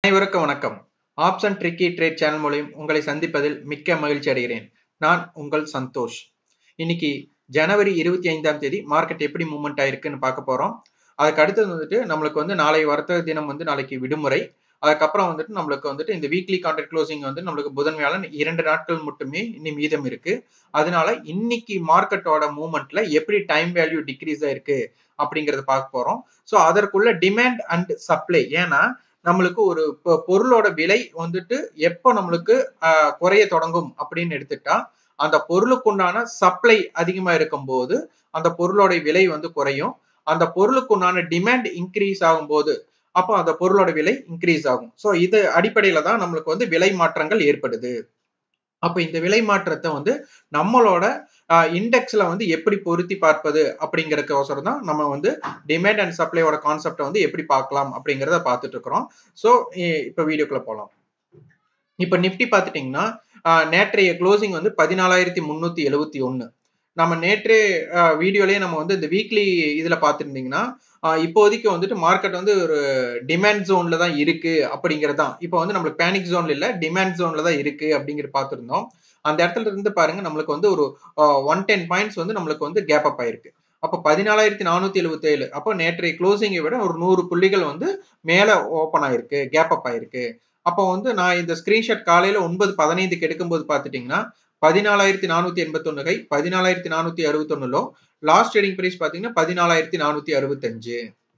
அனைவருக்கும் வணக்கம் option tricky trade channel மூலியம் உங்களை சந்திப்பதில் மிக்க மகிழ்ச்சி அடைகிறேன் நான் உங்கள் சந்தோஷ் இன்னைக்கு ஜனவரி இருபத்தி ஐந்தாம் தேதி மார்க்கெட் எப்படி மூவ்மெண்ட் ஆயிருக்குன்னு பார்க்க போறோம் அதுக்கு அடுத்தது வந்துட்டு நம்மளுக்கு வந்து நாளை வர்த்தக தினம் வந்து நாளைக்கு விடுமுறை அதுக்கப்புறம் வந்துட்டு நம்மளுக்கு வந்துட்டு இந்த வீக்லி கான்ட்ராக்ட் க்ளோசிங் வந்து நம்மளுக்கு புதன் வியாழன் இரண்டு நாட்கள் மட்டுமே இன்னும் மீதம் இருக்கு அதனால இன்னைக்கு மார்க்கெட்டோட மூவ்மெண்ட்ல எப்படி டைம் வேல்யூ டிக்ரீஸ் ஆயிருக்கு அப்படிங்கறத பார்க்க போறோம் ஸோ அதற்குள்ள டிமாண்ட் அண்ட் சப்ளை ஏன்னா நம்மளுக்கு ஒரு பொருளோட விலை வந்துட்டு எப்போ நம்மளுக்கு குறைய தொடங்கும் அப்படின்னு எடுத்துட்டா அந்த பொருளுக்குண்டான சப்ளை அதிகமா இருக்கும் போது அந்த பொருளோட விலை வந்து குறையும் அந்த பொருளுக்குண்டான டிமாண்ட் இன்க்ரீஸ் ஆகும் போது அப்போ அந்த பொருளோட விலை இன்க்ரீஸ் ஆகும் ஸோ இது அடிப்படையில தான் நம்மளுக்கு வந்து விலை மாற்றங்கள் ஏற்படுது அப்ப இந்த விலை மாற்றத்தை வந்து நம்மளோட இண்டெக்ஸ்ல வந்து எப்படி பொருத்தி பார்ப்பது அப்படிங்கறதுக்கோசரம் தான் நம்ம வந்து டிமாண்ட் அண்ட் சப்ளையோட கான்செப்டை வந்து எப்படி பார்க்கலாம் அப்படிங்கிறத பார்த்துட்டு இருக்கிறோம் ஸோ இப்போ வீடியோக்குள்ள போகலாம் இப்போ நிப்டி பார்த்துட்டிங்கன்னா நேற்றைய க்ளோசிங் வந்து பதினாலாயிரத்தி முந்நூற்றி எழுபத்தி ஒன்று நம்ம நேற்று வீடியோலயே நம்ம வந்து இந்த வீக்லி இதுல பார்த்துருந்தீங்கன்னா இப்போதைக்கு வந்துட்டு மார்க்கெட் வந்து ஒரு டிமாண்ட் ஜோன்ல தான் இருக்கு அப்படிங்கிறது தான் இப்போ வந்து நம்மளுக்கு பேனிக் ஜோன்ல இல்ல டிமாண்ட் ஜோன்ல தான் இருக்கு அப்படிங்கிற பார்த்துருந்தோம் அந்த இடத்துல இருந்து பாருங்க நம்மளுக்கு வந்து ஒரு ஒன் டென் பாயிண்ட்ஸ் வந்து நம்மளுக்கு வந்து கேப் அப் ஆயிருக்கு அப்போ பதினாலாயிரத்தி நானூத்தி எழுபத்தி ஏழு அப்போ நேற்றைய க்ளோசிங்கை விட ஒரு நூறு புள்ளிகள் வந்து மேல ஓப்பன் ஆயிருக்கு கேப் அப் ஆயிருக்கு அப்போ வந்து நான் இந்த ஸ்கிரீன்ஷாட் காலையில ஒன்பது பதினைந்துக்கு எடுக்கும்போது பார்த்துட்டீங்கன்னா பதினாலாயிரத்தி நானூத்தி எண்பத்தி ஒண்ணு கை பதினாலாயிரத்தி நானூத்தி அறுபத்தி ஒண்ணுலோ லாஸ்ட் ட்ரேடிங் பிரைஸ் பாத்தீங்கன்னா பதினாலாயிரத்தி நானூத்தி அறுபத்தஞ்சு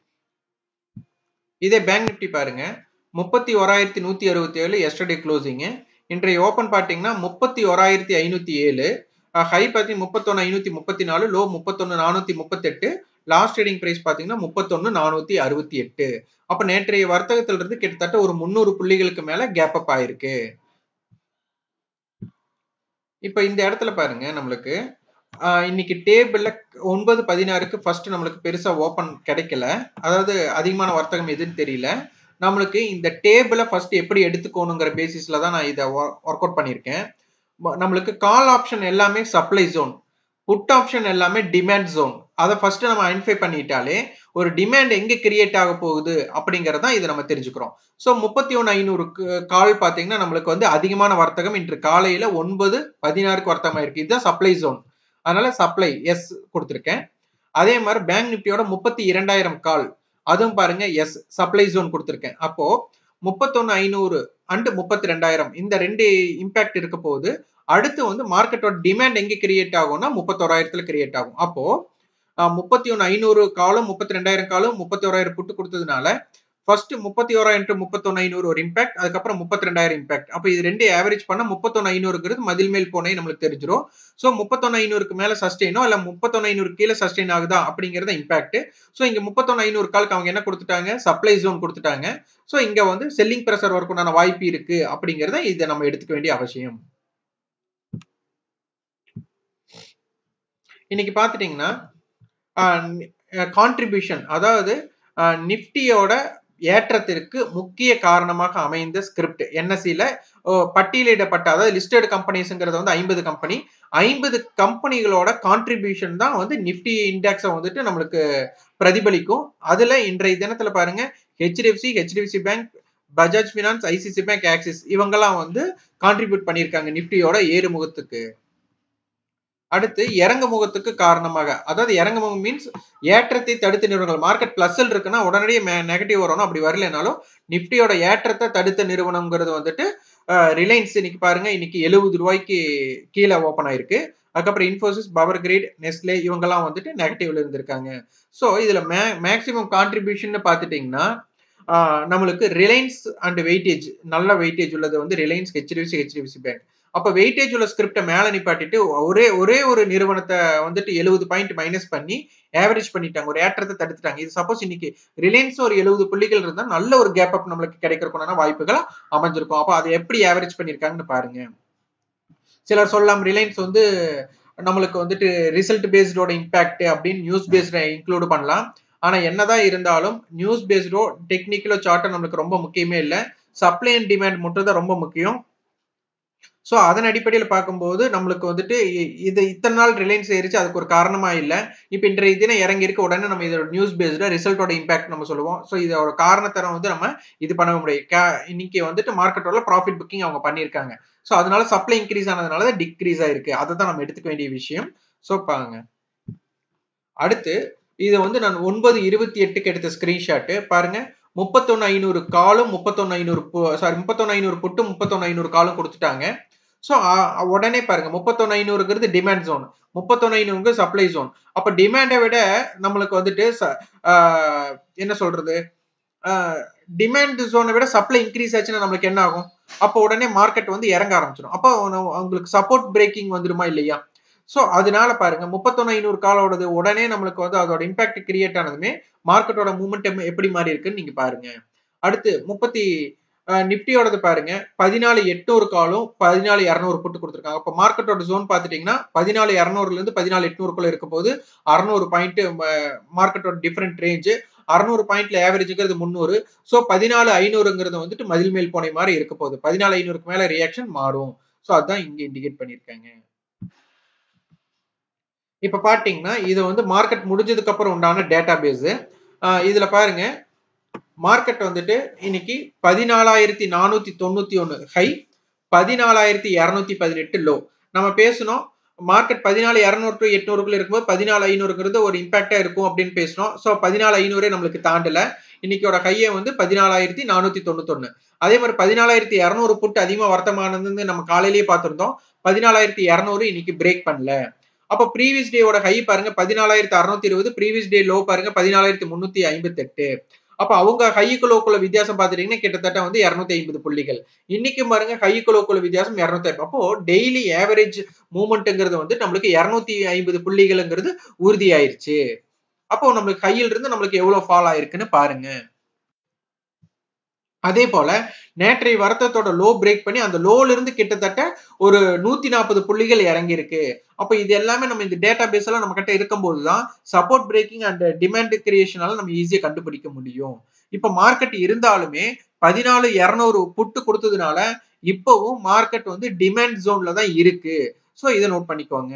இதே பேங்க் நிப்டி பாருங்க முப்பத்தி ஓராயிரத்தி நூத்தி அறுபத்தி ஏழு எஸ்டர்டே க்ளோசிங் இன்றைய ஓப்பன் பார்த்தீங்கன்னா முப்பத்தி ஓராயிரத்தி ஐநூத்தி ஏழு ஹை பார்த்தீங்கன்னா முப்பத்தொன்னு ஐநூத்தி முப்பத்தி நாலு லோ முப்பத்தொன்னு நானூத்தி முப்பத்தெட்டு லாஸ்ட் ட்ரேடிங் பிரைஸ் பாத்தீங்கன்னா முப்பத்தொன்னு நானூத்தி அறுபத்தி எட்டு அப்ப நேற்றைய வர்த்தகத்துல இருந்து கிட்டத்தட்ட ஒரு முன்னூறு புள்ளிகளுக்கு மேல கேப் அப் ஆயிருக்கு இப்ப இந்த இடத்துல பாருங்க நம்மளுக்கு இன்னைக்கு டேபிள்ல ஒன்பது பதினாறுக்கு ஃபர்ஸ்ட் நம்மளுக்கு பெருசா ஓப்பன் கிடைக்கல அதாவது அதிகமான வர்த்தகம் எதுன்னு தெரியல நம்மளுக்கு இந்த டேபிளை ஃபர்ஸ்ட் எப்படி எடுத்துக்கணுங்கிற பேசிஸ்ல தான் நான் இதை ஒர்க் அவுட் பண்ணியிருக்கேன் நம்மளுக்கு கால் ஆப்ஷன் எல்லாமே சப்ளை ஜோன் புட் ஆப்ஷன் எல்லாமே டிமாண்ட் ஜோன் அதை ஃபர்ஸ்ட் நம்ம ஐடென்டிஃபை பண்ணிட்டாலே ஒரு டிமாண்ட் எங்க கிரியேட் ஆக போகுது அப்படிங்கறத இதை நம்ம தெரிஞ்சுக்கிறோம் ஸோ முப்பத்தி ஒன்று ஐநூறுக்கு கால் பார்த்தீங்கன்னா நம்மளுக்கு வந்து அதிகமான வர்த்தகம் இன்று காலையில ஒன்பது பதினாறுக்கு வர்த்தகம் ஆயிருக்கு இதுதான் சப்ளை ஜோன் அதனால சப்ளை எஸ் கொடுத்துருக்கேன் அதே மாதிரி பேங்க் நிப்டியோட முப்பத்தி இரண்டாயிரம் கால் அதுவும் பாருங்க எஸ் சப்ளை ஜோன் கொடுத்துருக்கேன் அப்போ முப்பத்தொன்னு ஐநூறு அண்டு முப்பத்தி ரெண்டாயிரம் இந்த ரெண்டு இம்பாக்ட் இருக்க போது அடுத்து வந்து மார்க்கெட்டோட டிமாண்ட் எங்க கிரியேட் ஆகும்னா முப்பத்தோராயிரத்துல கிரியேட் ஆகும் அப்போ முப்பத்தி ஒன்னு ஐநூறு காலும் முப்பத்தி ரெண்டாயிரம் காலும் முப்பத்தி ஓராயிரம் புட்டு கொடுத்ததுனால ஃபர்ஸ்ட் முப்பத்தி ஓராயிரம் டு முப்பத்தொன்னு ஐநூறு ஒரு இம்பாக்ட் அதுக்கப்புறம் முப்பத்தி ரெண்டாயிரம் இம்பாக்ட் அப்போ இது ரெண்டு ஆவரேஜ் பண்ணா முப்பத்தொன்னு ஐநூறுங்கிறது மதில் மேல் போனே நம்மளுக்கு தெரிஞ்சிடும் ஸோ முப்பத்தொன்னு ஐநூறுக்கு மேல சஸ்டெயினோ இல்ல முப்பத்தொன்னு ஐநூறு கீழே சஸ்டெயின் ஆகுதா அப்படிங்கறத இம்பாக்ட் ஸோ இங்க முப்பத்தொன்னு ஐநூறு காலுக்கு அவங்க என்ன கொடுத்துட்டாங்க சப்ளை ஜோன் கொடுத்துட்டாங்க ஸோ இங்க வந்து செல்லிங் ப்ரெஷர் ஒர்க்குண்டான வாய்ப்பு இருக்கு அப்படிங்கறத இதை நம்ம எடுத்துக்க வேண்டிய அவசியம் இன்னைக்கு பாத்துட்டீங்கன்னா கான்ட்ரிபியூஷன் அதாவது நிப்டியோட ஏற்றத்திற்கு முக்கிய காரணமாக அமைந்த ஸ்கிரிப்ட் என்எஸ்சியில பட்டியலிடப்பட்ட அதாவது லிஸ்டட் கம்பெனிஸ்ங்கிறது வந்து ஐம்பது கம்பெனி ஐம்பது கம்பெனிகளோட கான்ட்ரிபியூஷன் தான் வந்து நிப்டி இண்டெக்ஸை வந்துட்டு நம்மளுக்கு பிரதிபலிக்கும் அதுல இன்றைய தினத்துல பாருங்க HDFC HDFC bank Bajaj finance ICICI bank Axis இவங்கெல்லாம் வந்து கான்ட்ரிபியூட் பண்ணியிருக்காங்க நிப்டியோட ஏறுமுகத்துக்கு அடுத்து இறங்க முகத்துக்கு காரணமாக அதாவது இறங்க முகம் மீன்ஸ் ஏற்றத்தை தடுத்த நிறுவனங்கள் மார்க்கெட் பிளஸ்ல இருக்குன்னா உடனடியே நெகட்டிவ் வரணும் அப்படி வரலனாலும் நிப்டியோட ஏற்றத்தை தடுத்த நிறுவனம்ங்கிறது வந்துட்டு ரிலையன்ஸ் இன்னைக்கு பாருங்க இன்னைக்கு எழுபது ரூபாய்க்கு கீழே ஓப்பன் ஆயிருக்கு அதுக்கப்புறம் இன்ஃபோசிஸ் பவர் கிரேட் நெஸ்லே இவங்கெல்லாம் வந்துட்டு நெகட்டிவ்ல இருந்திருக்காங்க ஸோ இதுல மே மேக்சிமம் கான்ட்ரிபியூஷன் பார்த்துட்டீங்கன்னா நம்மளுக்கு ரிலையன்ஸ் அண்ட் வெயிட்டேஜ் நல்ல வெயிட்டேஜ் உள்ளது வந்து ரிலையன்ஸ் ஹெச்டிஎஃப்சி ஹெச்டிஎஃப்சி பேங்க் அப்ப வெயிட்டேஜ் உள்ள ஸ்கிரிப்டை மேல நிப்பாட்டிட்டு ஒரே ஒரே ஒரு நிறுவனத்தை வந்துட்டு எழுபது பாயிண்ட் மைனஸ் பண்ணி ஆவரேஜ் பண்ணிட்டாங்க ஒரு ஏற்றத்தை தடுத்துட்டாங்க இது சப்போஸ் இன்னைக்கு ரிலையன்ஸ் ஒரு எழுபது புள்ளிகள் இருந்தா நல்ல ஒரு கேப் அப் நம்மளுக்கு கிடைக்கிறதுக்கான வாய்ப்புகள் அமைஞ்சிருக்கும் அப்ப அதை எப்படி ஆவரேஜ் பண்ணிருக்காங்கன்னு பாருங்க சிலர் சொல்லலாம் ரிலையன்ஸ் வந்து நம்மளுக்கு வந்துட்டு ரிசல்ட் பேஸ்டோட இம்பாக்ட் அப்படின்னு நியூஸ் பேஸ்ட இன்க்ளூட் பண்ணலாம் ஆனா என்னதான் இருந்தாலும் நியூஸ் பேஸ்டோ டெக்னிக்கலோ சார்ட்டோ நம்மளுக்கு ரொம்ப முக்கியமே இல்லை சப்ளை அண்ட் டிமாண்ட் மட்டும் தான் ரொம்ப முக்கியம் ஸோ அதன் அடிப்படையில் பார்க்கும்போது நம்மளுக்கு வந்துட்டு இது இத்தனை நாள் ரிலையன்ஸ் ஏறிச்சு அதுக்கு ஒரு காரணமா இல்லை இப்போ இன்றைய தினம் இறங்கி இருக்க உடனே நம்ம இதோட நியூஸ் பேஸ்ட ரிசல்ட்டோட இம்பாக்ட் நம்ம சொல்லுவோம் ஸோ இதோட காரணத்தரை வந்து நம்ம இது பண்ண முடியும் இன்னைக்கு வந்துட்டு மார்க்கெட்டோட ப்ராஃபிட் புக்கிங் அவங்க பண்ணியிருக்காங்க ஸோ அதனால சப்ளை இன்க்ரீஸ் ஆனதுனால தான் டிக்ரீஸ் ஆயிருக்கு அதை தான் நம்ம எடுத்துக்க வேண்டிய விஷயம் ஸோ பாருங்க அடுத்து இது வந்து நான் ஒன்பது இருபத்தி எட்டுக்கு எடுத்த ஸ்கிரீன்ஷாட்டு பாருங்க முப்பத்தொன்னு ஐநூறு காலும் முப்பத்தொன்னு ஐநூறு சாரி முப்பத்தொன்னு ஐநூறு புட்டு முப்பத்தொன்னு ஐநூறு காலும் கொடுத்துட்டாங்க ஸோ உடனே பாருங்க முப்பத்தொன்னு ஐநூறுங்கிறது டிமாண்ட் ஜோன் முப்பத்தொன்னு ஐநூறுங்கிறது சப்ளை ஜோன் அப்போ டிமாண்டை விட நம்மளுக்கு வந்துட்டு என்ன சொல்றது டிமாண்ட் ஜோனை விட சப்ளை இன்க்ரீஸ் ஆச்சுன்னா நம்மளுக்கு என்ன ஆகும் அப்போ உடனே மார்க்கெட் வந்து இறங்க ஆரம்பிச்சிடும் அப்போ உங்களுக்கு சப்போர்ட் பிரேக்கிங் வந்துருமா இல்லையா ஸோ அதனால பாருங்க முப்பத்தொன்னு ஐநூறு காலோடது உடனே நம்மளுக்கு வந்து அதோட இம்பாக்ட் கிரியேட் ஆனதுமே மார்க்கெட்டோட மூமெண்ட் எப்படி மாறி இருக்குன்னு நீங்க பாருங்க அடுத்து முப்பத்தி நிப்டியோடது பாருங்க பதினாலு எட்நூறு காலும் பதினாலு இரநூறு புட்டு கொடுத்துருக்காங்க இப்போ மார்க்கெட்டோட ஜோன் பார்த்துட்டீங்கன்னா பதினாலு இரநூறுல இருந்து பதினாலு எட்நூறுக்குள்ள இருக்கும் போது அறுநூறு பாயிண்ட் மார்க்கெட்டோட டிஃப்ரெண்ட் ரேஞ்சு அறுநூறு பாயிண்ட்ல ஆவரேஜுங்கிறது முந்நூறு ஸோ பதினாலு ஐநூறுங்கிறது வந்துட்டு மதில் மேல் போனை மாதிரி இருக்க போகுது பதினாலு ஐநூறுக்கு மேல ரியாக்ஷன் மாறும் ஸோ அதுதான் இங்க இண்டிகேட் பண்ணியிருக்காங்க இப்ப பாத்தீங்கன்னா இது வந்து மார்க்கெட் முடிஞ்சதுக்கு அப்புறம் உண்டான டேட்டா பேஸ் இதுல பாருங்க மார்க்கெட் வந்துட்டு இன்னைக்கு பதினாலாயிரத்தி நானூத்தி தொண்ணூத்தி ஒன்னு ஹை பதினாலாயிரத்தி இருநூத்தி பதினெட்டு லோ நம்ம பேசணும் மார்க்கெட் பதினாலு இரநூறு டு எட்நூறுக்குள்ள இருக்கும்போது பதினாலு ஐநூறுங்கிறது ஒரு இம்பாக்டா இருக்கும் அப்படின்னு பேசணும் ஸோ பதினாலு ஐநூறே நம்மளுக்கு தாண்டல இன்னைக்கோட ஹையை வந்து பதினாலாயிரத்தி நானூத்தி தொண்ணூத்தொன்னு அதே மாதிரி பதினாலாயிரத்தி இரநூறு புட்டு அதிகமா வர்த்தமானதுன்னு நம்ம காலையிலேயே பார்த்திருந்தோம் பதினாலாயிரத்தி இரநூறு இன்னைக்கு பிரேக் பண்ணல அப்போ ப்ரீவியஸ் டேவோட ஹை பாருங்க பதினாலாயிரத்தி அறுநூத்தி இருபது ப்ரீவியஸ் டே லோ பாருங்க பதினாலாயிரத்தி முன்னூத்தி ஐம்பத்தி எட்டு அப்ப அவங்க ஹைக்கு லோக்குள்ள வித்தியாசம் பாத்துட்டீங்கன்னா கிட்டத்தட்ட வந்து இருநூத்தி ஐம்பது புள்ளிகள் இன்னைக்கு பாருங்க ஹைக்கு லோக்குள்ள வித்தியாசம் இருநூத்தி ஐம்பது அப்போ டெய்லி ஆவரேஜ் மூவ்மெண்ட்ங்கிறது வந்து நம்மளுக்கு இருநூத்தி ஐம்பது புள்ளிகள்ங்கிறது உறுதியாயிருச்சு அப்போ நம்மளுக்கு ஹையில் இருந்து நம்மளுக்கு எவ்வளவு ஃபால் ஆயிருக்குன்னு பாருங்க அதே போல நேற்றைய வருத்தத்தோட லோ பிரேக் பண்ணி அந்த லோல இருந்து கிட்டத்தட்ட ஒரு நூத்தி நாற்பது புள்ளிகள் இறங்கி இருக்கு அப்ப இது எல்லாமே நம்ம இந்த டேட்டா பேஸ் எல்லாம் நம்ம கிட்ட இருக்கும்போது தான் சப்போர்ட் பிரேக்கிங் அண்ட் டிமாண்ட் கிரியேஷனால நம்ம ஈஸியா கண்டுபிடிக்க முடியும் இப்ப மார்க்கெட் இருந்தாலுமே பதினாலு இருநூறு புட்டு கொடுத்ததுனால இப்பவும் மார்க்கெட் வந்து டிமாண்ட் ஜோன்ல தான் இருக்கு ஸோ இதை நோட் பண்ணிக்கோங்க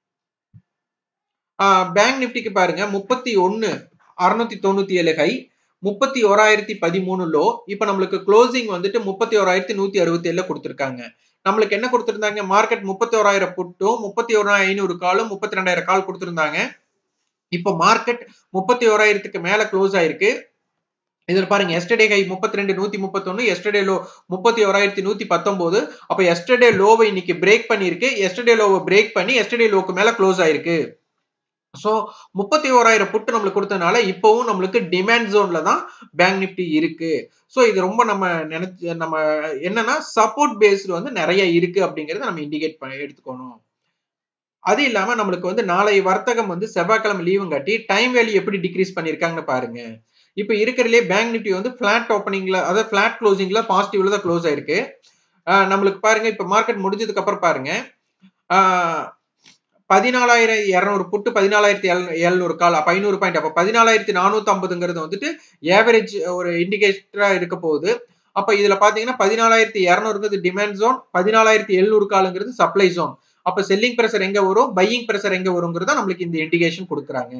பேங்க் நிப்டிக்கு பாருங்க முப்பத்தி ஒன்னு அறுநூத்தி தொண்ணூத்தி ஏழு ஹை முப்பத்தி ஓராயிரத்தி பதிமூணு லோ இப்ப நம்மளுக்கு க்ளோசிங் வந்துட்டு முப்பத்தி ஓராயிரத்தி நூத்தி அறுபத்தி ஏழுல கொடுத்துருக்காங்க நம்மளுக்கு என்ன கொடுத்துருந்தாங்க மார்க்கெட் முப்பத்தி ஓராயிரம் புட்டும் முப்பத்தி ஓராயிரம் ஐநூறு காலும் முப்பத்தி ரெண்டாயிரம் கால் கொடுத்துருந்தாங்க இப்போ மார்க்கெட் முப்பத்தி ஓராயிரத்துக்கு மேல க்ளோஸ் ஆயிருக்கு இதுல பாருங்க எஸ்டர்டே ஹை முப்பத்தி ரெண்டு நூத்தி முப்பத்தொன்னு எஸ்டர்டே லோ முப்பத்தி ஓராயிரத்தி நூத்தி பத்தொன்பது அப்ப எஸ்டர்டே லோவை இன்னைக்கு பிரேக் பண்ணிருக்கு எஸ்டர்டே லோவை பிரேக் பண்ணி எஸ்டர்டே லோக்கு மேல க்ளோஸ் ஆயிருக்கு ஸோ முப்பத்தி ஓராயிரம் புட்டு நம்மளுக்கு கொடுத்தனால இப்பவும் நம்மளுக்கு டிமாண்ட் ஜோன்ல தான் பேங்க் நிப்டி இருக்கு ஸோ இது ரொம்ப நம்ம நினைச்சு நம்ம என்னன்னா சப்போர்ட் பேஸ்டு வந்து நிறைய இருக்கு அப்படிங்கறத நம்ம இண்டிகேட் பண்ணி எடுத்துக்கணும் அது இல்லாம நம்மளுக்கு வந்து நாளை வர்த்தகம் வந்து செவ்வாய்க்கிழமை லீவும் காட்டி டைம் வேல்யூ எப்படி டிக்ரீஸ் பண்ணிருக்காங்கன்னு பாருங்க இப்ப இருக்கிறதுலே பேங்க் நிப்டி வந்து பிளாட் ஓப்பனிங்ல அதாவது பிளாட் க்ளோசிங்ல பாசிட்டிவ்ல தான் க்ளோஸ் ஆயிருக்கு நம்மளுக்கு பாருங்க இப்ப மார்க்கெட் முடிஞ்சதுக்கு அப்புறம் பாருங்க பதினாலாயிரம் இரநூறு புட்டு பதினாலாயிரத்தி எழுநூறு கால் அப்ப ஐநூறு பாயிண்ட் அப்ப பதினாலாயிரத்தி நானூத்தி ஐம்பதுங்கிறது வந்துட்டு ஏவரேஜ் ஒரு இண்டிகேட்டரா இருக்க போகுது அப்ப இதுல பாத்தீங்கன்னா பதினாலாயிரத்தி இரநூறுங்கிறது டிமாண்ட் ஜோன் பதினாலாயிரத்தி எழுநூறு காலுங்கிறது சப்ளை ஜோன் அப்ப செல்லிங் பிரஷர் எங்க வரும் பையிங் பிரஷர் எங்க வருங்கிறத நம்மளுக்கு இந்த இண்டிகேஷன் கொடுக்குறாங்க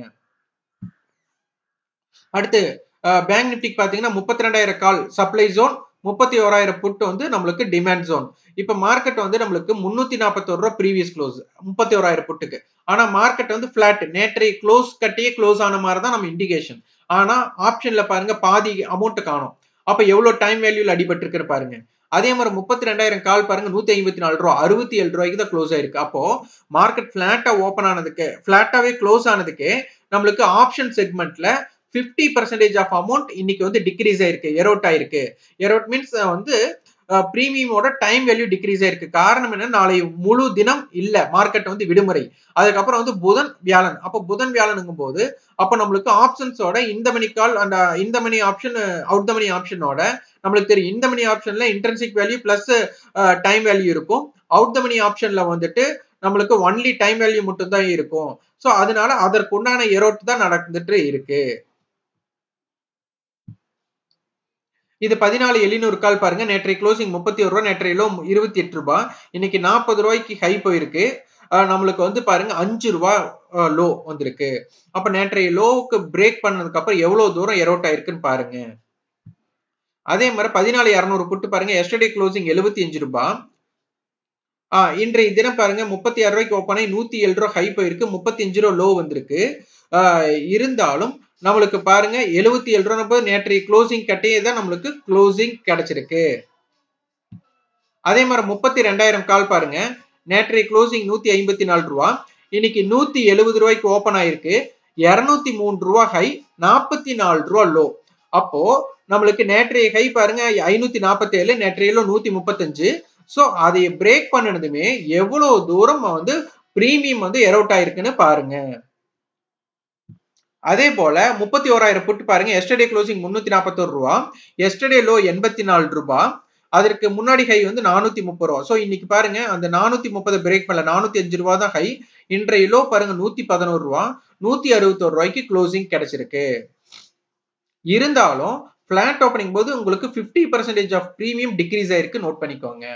அடுத்து பேங்க் நிப்டிக்கு பாத்தீங்கன்னா முப்பத்தி ரெண்டாயிரம் கால் சப்ளை ஜோன் முப்பத்தி ஓராயிரம் புட்டு வந்து நம்மளுக்கு டிமாண்ட் ஜோன் இப்ப மார்க்கெட் வந்து நம்மளுக்கு முன்னூத்தி நாற்பத்தோரு ரூபா ப்ரீவியஸ் க்ளோஸ் முப்பத்தி ஓராயிரம் புட்டுக்கு ஆனா மார்க்கெட் வந்து பிளாட் நேற்றைய க்ளோஸ் கட்டியே க்ளோஸ் ஆன மாதிரி தான் நம்ம இண்டிகேஷன் ஆனா ஆப்ஷன்ல பாருங்க பாதி அமௌண்ட் காணும் அப்ப எவ்வளவு டைம் வேல்யூல அடிபட்டு இருக்குன்னு பாருங்க அதே மாதிரி முப்பத்தி ரெண்டாயிரம் கால் பாருங்க நூத்தி ஐம்பத்தி நாலு ரூபா அறுபத்தி ஏழு ரூபாய்க்கு தான் க்ளோஸ் ஆயிருக்கு அப்போ மார்க்கெட் பிளாட்டா ஓப்பன் ஆனதுக்கு பிளாட்டாவே க்ளோஸ் ஆனதுக்கு நம்மளுக்கு ஆப்ஷன் செக்மெண்ட்ல பிப்டி பர்சன்டேஜ் ஆஃப் அமௌண்ட் இன்னைக்கு வந்து டிக்ரீஸ் ஆயிருக்கு எரோட் ஆயிருக்கு எரோட் மீன்ஸ் வந்து பிரீமியமோட டைம் வேல்யூ டிக்ரீஸ் ஆயிருக்கு காரணம் என்ன நாளை முழு தினம் இல்ல மார்க்கெட் வந்து விடுமுறை அதுக்கப்புறம் வந்து புதன் வியாழன் அப்ப புதன் வியாழனுங்கும் போது அப்ப நம்மளுக்கு ஆப்ஷன்ஸோட இந்த மணி கால் அந்த இந்த மணி ஆப்ஷன் அவுட் த மணி ஆப்ஷனோட நம்மளுக்கு தெரியும் இந்த மணி ஆப்ஷன்ல intrinsic value plus time value இருக்கும் அவுட் த மணி ஆப்ஷன்ல வந்துட்டு நம்மளுக்கு ஒன்லி டைம் வேல்யூ மட்டும் தான் இருக்கும் ஸோ அதனால அதற்கு உண்டான எரோட் தான் நடந்துட்டு இருக்கு இது பதினாலு எழுநூறு கால் பாருங்க நேற்றைய க்ளோசிங் முப்பத்தி ஒரு ரூபா நேற்றைய லோ இருபத்தி எட்டு ரூபாய் இன்னைக்கு நாற்பது ரூபாய்க்கு ஹை போயிருக்கு நம்மளுக்கு வந்து பாருங்க அஞ்சு ரூபா லோ வந்திருக்கு அப்ப நேற்றைய லோவுக்கு பிரேக் பண்ணதுக்கு அப்புறம் எவ்வளவு தூரம் எரோட் ஆயிருக்குன்னு பாருங்க அதே மாதிரி பதினாலு இரநூறு புட்டு பாருங்க எஸ்டர்டே க்ளோசிங் எழுபத்தி அஞ்சு ரூபாய் ஆஹ் இன்றைய தினம் பாருங்க முப்பத்தி ஆறு ரூபாய்க்கு ஓப்பன் ஆகி நூத்தி ஏழு ரூபாய் ஹை போயிருக்கு முப்பத்தி அஞ்சு ரூபா லோ வந்திருக்கு இருந்தாலும் நம்மளுக்கு பாருங்க எழுபத்தி ஏழு ரூபா நேற்றைய க்ளோசிங் கட்டையே தான் நம்மளுக்கு க்ளோசிங் கிடைச்சிருக்கு அதே மாதிரி முப்பத்தி ரெண்டாயிரம் கால் பாருங்க நேற்றைய க்ளோசிங் நூத்தி ஐம்பத்தி நாலு ரூபா இன்னைக்கு நூத்தி எழுபது ரூபாய்க்கு ஓப்பன் ஆயிருக்கு இருநூத்தி மூணு ரூபா ஹை நாற்பத்தி நாலு ரூபா லோ அப்போ நம்மளுக்கு நேற்றைய ஹை பாருங்க ஐநூத்தி நாற்பத்தி ஏழு நேற்றைய லோ நூத்தி முப்பத்தஞ்சு ஸோ அதை பிரேக் பண்ணினதுமே எவ்வளவு தூரம் வந்து பிரீமியம் வந்து எரவுட் ஆயிருக்குன்னு பாருங்க அதே போல முப்பத்தி ஓராயிரம் புட்டு பாருங்க எஸ்டர்டே க்ளோசிங் முன்னூத்தி நாற்பத்தோரு ரூபா எஸ்டர்டே லோ எண்பத்தி நாலு ரூபாய் அதற்கு முன்னாடி ஹை வந்து நானூத்தி முப்பது ரூபா ஸோ இன்னைக்கு பாருங்க அந்த நானூத்தி முப்பது பிரேக் பண்ணல நானூத்தி அஞ்சு ரூபா தான் ஹை இன்றைய லோ பாருங்க நூத்தி பதினோரு ரூபா நூத்தி அறுபத்தோரு ரூபாய்க்கு க்ளோசிங் கிடைச்சிருக்கு இருந்தாலும் பிளாட் ஓப்பனிங் போது உங்களுக்கு fifty percentage of premium decrease ஆயிருக்கு நோட் பண்ணிக்கோங்க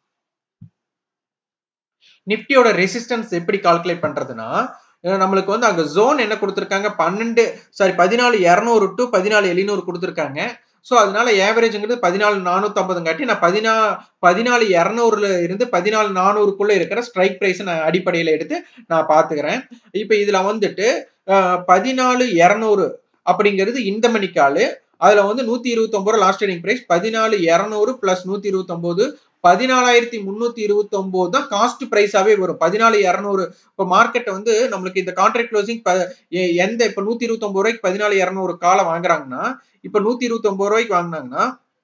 நிப்டியோட ரெசிஸ்டன்ஸ் எப்படி கால்குலேட் பண்றதுன்னா நம்மளுக்கு வந்து அங்க ஜோன் என்ன கொடுத்துருக்காங்க பன்னெண்டு சாரி பதினாலு இரநூறு டு பதினாலு எழுநூறு கொடுத்துருக்காங்க ஸோ அதனால ஏவரேஜ்ங்கிறது பதினாலு நானூத்தி ஐம்பதுங்காட்டி நான் பதினா பதினாலு இரநூறுல இருந்து பதினாலு நானூறுக்குள்ள இருக்கிற ஸ்ட்ரைக் பிரைஸ் நான் அடிப்படையில எடுத்து நான் பாத்துக்கிறேன் இப்ப இதுல வந்துட்டு பதினாலு இரநூறு அப்படிங்கிறது இந்த மணிக்காலு அதுல வந்து நூத்தி இருபத்தி ஒன்பது லாஸ்ட் ட்ரேடிங் பிரைஸ் பதினாலு இரநூறு பிளஸ் நூத்தி இருபத்தி ஒன்பது பதினாலாயிரத்தி முன்னூத்தி இருபத்தி ஒன்பது தான் காஸ்ட் பிரைஸாவே வரும் பதினாலு இரநூறு இப்போ மார்க்கெட் வந்து நம்மளுக்கு இந்த கான்ட்ராக்ட் க்ளோசிங் எந்த இப்ப நூத்தி இருபத்தி ஒன்பது ரூபாய்க்கு பதினாலு இரநூறு காலம் வாங்குறாங்கன்னா இப்ப நூத்தி இருபத்தி ஒன்பது ரூபாய்க்கு வாங்கினாங்கன்னா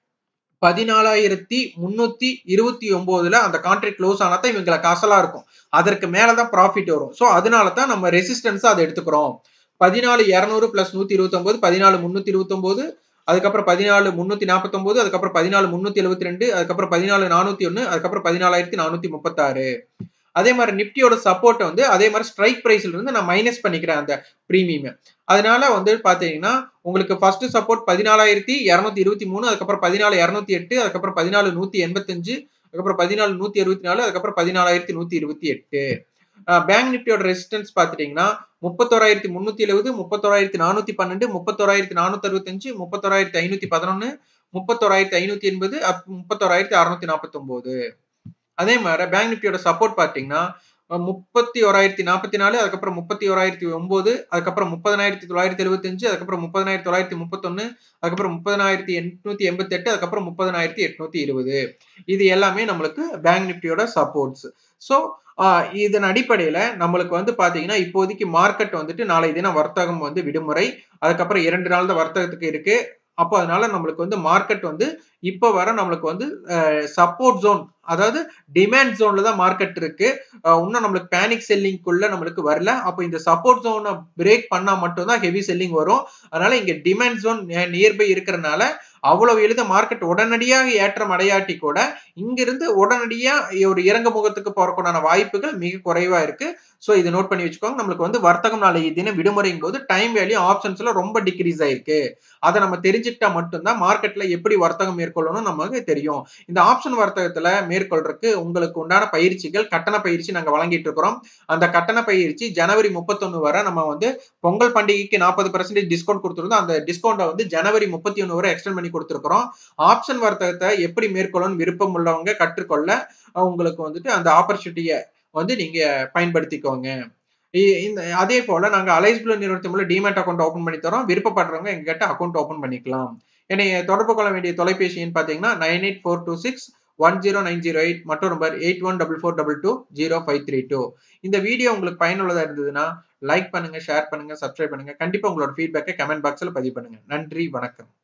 பதினாலாயிரத்தி முன்னூத்தி இருபத்தி ஒன்பதுல அந்த கான்ட்ராக்ட் க்ளோஸ் ஆனா தான் இவங்களை காசெல்லாம் இருக்கும் அதற்கு மேலதான் ப்ராஃபிட் வரும் ஸோ அதனால தான் நம்ம ரெசிஸ்டன்ஸ் அதை எடுத்துக்கிறோம் பதினாலு இரநூறு பிளஸ் நூத்தி இருபத்தி ஒன்பது பதினாலு முன்னூத்தி இருபத்தி ஒன்பது அதுக்கப்புறம் பதினாலு முன்னூத்தி நாற்பத்தி ஒன்பது அதுக்கப்புறம் பதினாலு முன்னூத்தி எழுபத்தி ரெண்டு அதுக்கப்புறம் பதினாலு நானூத்தி ஒன்னு அதுக்கப்புறம் பதினாலாயிரத்தி நானூத்தி முப்பத்தாறு அதே மாதிரி நிப்டியோட சப்போர்ட் வந்து அதே மாதிரி ஸ்ட்ரைக் பிரைஸ்ல இருந்து நான் மைனஸ் பண்ணிக்கிறேன் அந்த பிரீமியம் அதனால வந்து பாத்தீங்கன்னா உங்களுக்கு ஃபர்ஸ்ட் சப்போர்ட் பதினாலாயிரத்தி இரநூத்தி இருபத்தி மூணு அதுக்கப்புறம் பதினாலு இரநூத்தி எட்டு அதுக்கப்புறம் பதினாலு நூத்தி எண்பத்தஞ்சு அதுக்கப்புறம் பதினாலு நூத்தி அறுபத்தி நாலு அதுக்கப்புறம் பதினாலாயிரத்தி நூத்தி இருபத்தி எட்டு பேங்க் நிப்டியோட ரெசிஸ்டன்ஸ் பாத்துட்டீங்கன்னா முப்பத்தோராயிரத்தி முன்னூத்தி எழுபது முப்பத்தோராயிரத்தி நானூத்தி பன்னெண்டு முப்பத்தோராயிரத்தி நானூத்தி அறுபத்தஞ்சு முப்பத்தோராயிரத்தி ஐநூத்தி பதினொன்னு முப்பத்தோராயிரத்தி ஐநூத்தி எண்பது முப்பத்தோராயிரத்தி அறுநூத்தி நாற்பத்தி ஒன்பது அதே மாதிரி பேங்க் நிப்டியோட சப்போர்ட் பாத்தீங்கன்னா முப்பத்தி ஓராயிரத்தி நாற்பத்தி நாலு அதுக்கப்புறம் முப்பத்தி ஓராயிரத்தி ஒன்பது அதுக்கப்புறம் முப்பதனாயிரத்தி தொள்ளாயிரத்தி எழுபத்தஞ்சு அதுக்கப்புறம் முப்பதனாயிரத்தி தொள்ளாயிரத்தி முப்பத்தொன்னு அதுக்கப்புறம் முப்பதனாயிரத்தி எட்நூத்தி எண்பத்தி எட்டு அதுக்கப்புறம் முப்பதனாயிரத்தி எட்நூத்தி இருபது இது எல்லாமே நம்மளுக்கு பேங்க் நிப்டியோட சப்போர்ட்ஸ் ஸோ இதன் அடிப்படையில நம்மளுக்கு வந்து பாத்தீங்கன்னா இப்போதைக்கு மார்க்கெட் வந்துட்டு நாளை தினம் வர்த்தகம் வந்து விடுமுறை அதுக்கப்புறம் இரண்டு நாள் தான் வர்த்தகத்துக்கு இருக்கு அப்போ அதனால நம்மளுக்கு வந்து மார்க்கெட் வந்து இப்போ வர நம்மளுக்கு வந்து சப்போர்ட் ஜோன் அதாவது டிமாண்ட் ஜோன்ல தான் மார்க்கெட் இருக்கு இன்னும் நம்மளுக்கு பேனிக் செல்லிங்குள்ள நம்மளுக்கு வரல அப்போ இந்த சப்போர்ட் ஜோனை பிரேக் பண்ணா மட்டும்தான் ஹெவி செல்லிங் வரும் அதனால இங்க டிமாண்ட் ஜோன் நியர்பை இருக்கிறனால அவ்வளவு எளித மார்க்கெட் உடனடியாக ஏற்றம் அடையாட்டி கூட இங்கிருந்து உடனடியா ஒரு இறங்க முகத்துக்கு போறதுக்கான வாய்ப்புகள் மிக குறைவா இருக்கு ஸோ இதை நோட் பண்ணி வச்சுக்கோங்க நம்மளுக்கு வந்து வர்த்தகம் நாளைய தினம் விடுமுறையும் போது டைம் வேல்யூ ஆப்ஷன்ஸ்ல ரொம்ப டிக்ரீஸ் ஆயிருக்கு அதை நம்ம தெரிஞ்சுக்கிட்டா மட்டும்தான் மார்க்கெட்ல எப்படி வர்த்தகம் மேற்கொள்ளணும் நமக்கு தெரியும் இந்த ஆப்ஷன் வர்த்தகத்துல மேற்கொள்றதுக்கு உங்களுக்கு உண்டான பயிற்சிகள் கட்டண பயிற்சி நாங்க வழங்கிட்டு இருக்கிறோம் அந்த கட்டண பயிற்சி ஜனவரி முப்பத்தொன்னு வரை நம்ம வந்து பொங்கல் பண்டிகைக்கு நாற்பது பர்சன்டேஜ் டிஸ்கவுண்ட் கொடுத்துருந்தோம் அந்த டிஸ்கவுண்ட்டை வந்து ஜனவரி முப்பத்தி ஒன்று வரை எக்ஸ்டெண்ட் பண்ணி கொடுத்துருக்கிறோம் ஆப்ஷன் வர்த்தகத்தை எப்படி மேற்கொள்ளணும் விருப்பம் உள்ளவங்க கற்றுக்கொள்ள உங்களுக்கு வந்துட்டு அந்த ஆப்பர்ச்சுனிட்டியை வந்து நீங்க பயன்படுத்திக்கோங்க இந்த அதே போல நாங்க அலைஸ் ப்ளூ நிறுவனத்தின் மூலம் டிமேட் அக்கௌண்ட் ஓபன் பண்ணி தரோம் விருப்பப்படுறவங்க எங்ககிட்ட அக்கௌண்ட் ஓபன் பண்ணிக்கலாம் என்னை தொடர்பு கொள்ள வேண்டிய தொலைபேசி எண் பாத்தீங்கன்னா nine eight four two six one zero nine zero eight மற்றும் number eight one double four double two zero five three two இந்த வீடியோ உங்களுக்கு பயனுள்ளதா இருந்ததுன்னா லைக் பண்ணுங்க ஷேர் பண்ணுங்க சப்ஸ்கிரைப் பண்ணுங்க கண்டிப்பா உங்களோட ஃபீட்பேக்கை கமெண்ட் பாக்ஸ்ல பதிவு பண்ணுங்க நன்றி வணக்கம்